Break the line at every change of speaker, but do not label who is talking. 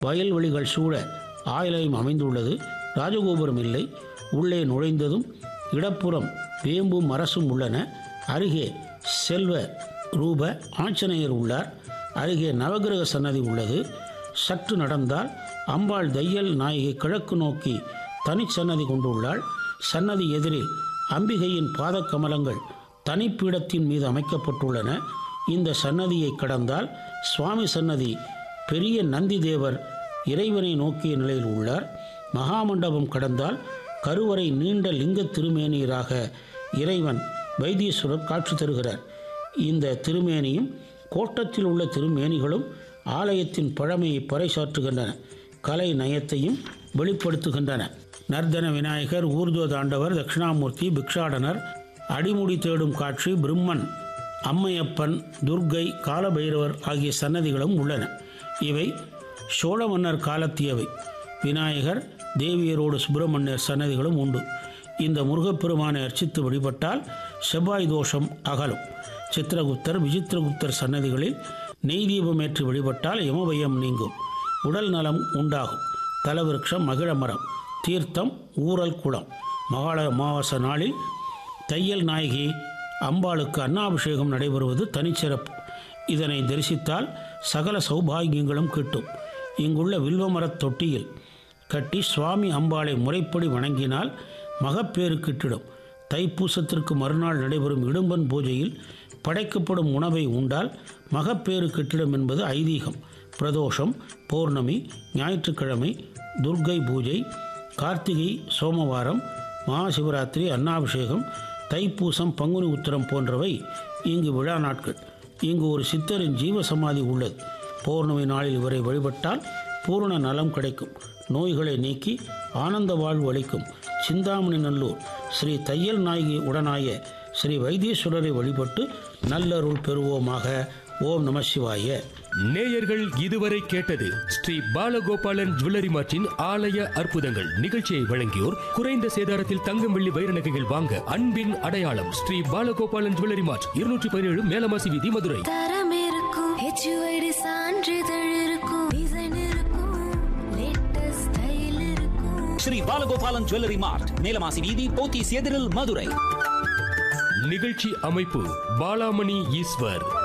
வயல்வெளிகள் சூழ ஆலயம் அமைந்துள்ளது ராஜகோபுரம் இல்லை உள்ளே நுழைந்ததும் இடப்புறம் வேம்பும் அரசும் உள்ளன அருகே செல்வ ரூப ஆஞ்சநேயர் உள்ளார் அருகே நவகிரக சன்னதி உள்ளது சற்று நடந்தால் அம்பாள் தையல் நாயகி கிழக்கு நோக்கி தனிச்சன்னதி கொண்டுள்ளாள் சன்னதி எதிரில் அம்பிகையின் பாதக்கமலங்கள் தனிப்பீடத்தின் மீது அமைக்கப்பட்டுள்ளன இந்த சன்னதியை கடந்தால் சுவாமி சன்னதி பெரிய நந்தி தேவர் இறைவனை நோக்கிய நிலையில் உள்ளார் மகாமண்டபம் கடந்தால் கருவறை நீண்ட லிங்க திருமேனியராக இறைவன் வைத்தீஸ்வரர் காட்சி தருகிறார் இந்த திருமேனியும் கோட்டத்தில் உள்ள திருமேனிகளும் ஆலயத்தின் பழமையை பறைசாற்றுகின்றன கலை நயத்தையும் வெளிப்படுத்துகின்றன நர்தன விநாயகர் ஊர்துவ தாண்டவர் தட்சிணாமூர்த்தி பிக்ஷாடனர் அடிமுடி தேடும் காட்சி பிரம்மன் அம்மையப்பன் துர்க்கை காலபைரவர் ஆகிய சன்னதிகளும் உள்ளன இவை சோழ மன்னர் காலத்தியவை விநாயகர் தேவியரோடு சுப்பிரமணியர் சன்னதிகளும் உண்டு இந்த முருகப்பெருமானை அர்ச்சித்து வழிபட்டால் செவ்வாய் தோஷம் அகலும் சித்திரகுப்தர் விசித்திரகுப்தர் சன்னதிகளில் நெய் தீபம் ஏற்றி வழிபட்டால் யமபயம் நீங்கும் உடல் நலம் உண்டாகும் தலவிருட்சம் மகிழ மரம் தீர்த்தம் ஊரல் குளம் மகாள அமாவாசை நாளில் தையல் நாயகி அம்பாளுக்கு அன்னாபிஷேகம் நடைபெறுவது தனிச்சிறப்பு இதனை தரிசித்தால் சகல சௌபாகியங்களும் கிட்டும் இங்குள்ள வில்வமரத் தொட்டியில் கட்டி சுவாமி அம்பாளை முறைப்படி வணங்கினால் மகப்பேறு கிட்டிடும் தைப்பூசத்திற்கு மறுநாள் நடைபெறும் இடும்பன் பூஜையில் படைக்கப்படும் உணவை உண்டால் மகப்பேறு கிட்டிடும் என்பது ஐதீகம் பிரதோஷம் பௌர்ணமி ஞாயிற்றுக்கிழமை துர்க்கை பூஜை கார்த்திகை சோமவாரம் மகாசிவராத்திரி அன்னாபிஷேகம் தைப்பூசம் பங்குனி உத்திரம் போன்றவை இங்கு விழா நாட்கள் இங்கு ஒரு சித்தரின் ஜீவ சமாதி உள்ளது பௌர்ணமி நாளில் இவரை வழிபட்டால் பூரண நலம் கிடைக்கும் நோய்களை நீக்கி ஆனந்த வாழ்வு அளிக்கும் சிந்தாமணி நல்லூர் ஸ்ரீ தையல் நாயகி உடனாய ஸ்ரீ வைத்தீஸ்வரரை வழிபட்டு நல்லருள் பெறுவோமாக ஓம் நம சிவாய
நேயர்கள் இதுவரை கேட்டது ஸ்ரீ பாலகோபாலன் ஜுவல்லரி மார்ட்டின் ஆலய அற்புதங்கள் நிகழ்ச்சியை வழங்கியோர் குறைந்த சேதாரத்தில் தங்கம் வெள்ளி வைர நகைகள் வாங்க அன்பின் அடையாளம் ஸ்ரீ பாலகோபாலன் ஜுவல்லரி மார்ட் இருநூற்றி பதினேழு மேலமாசி வீதி மதுரை
தரம் இருக்கும் ஹெச்யூஐடி சான்றிதழ் இருக்கும் டிசைன் இருக்கும் லேட்டஸ்ட் ஸ்டைல் இருக்கும்
ஸ்ரீ பாலகோபாலன் ஜுவல்லரி மார்ட் மேலமாசி வீதி போத்தீஸ் எதிரில் மதுரை
நிகழ்ச்சி அமைப்பு பாலாமணி ஈஸ்வர்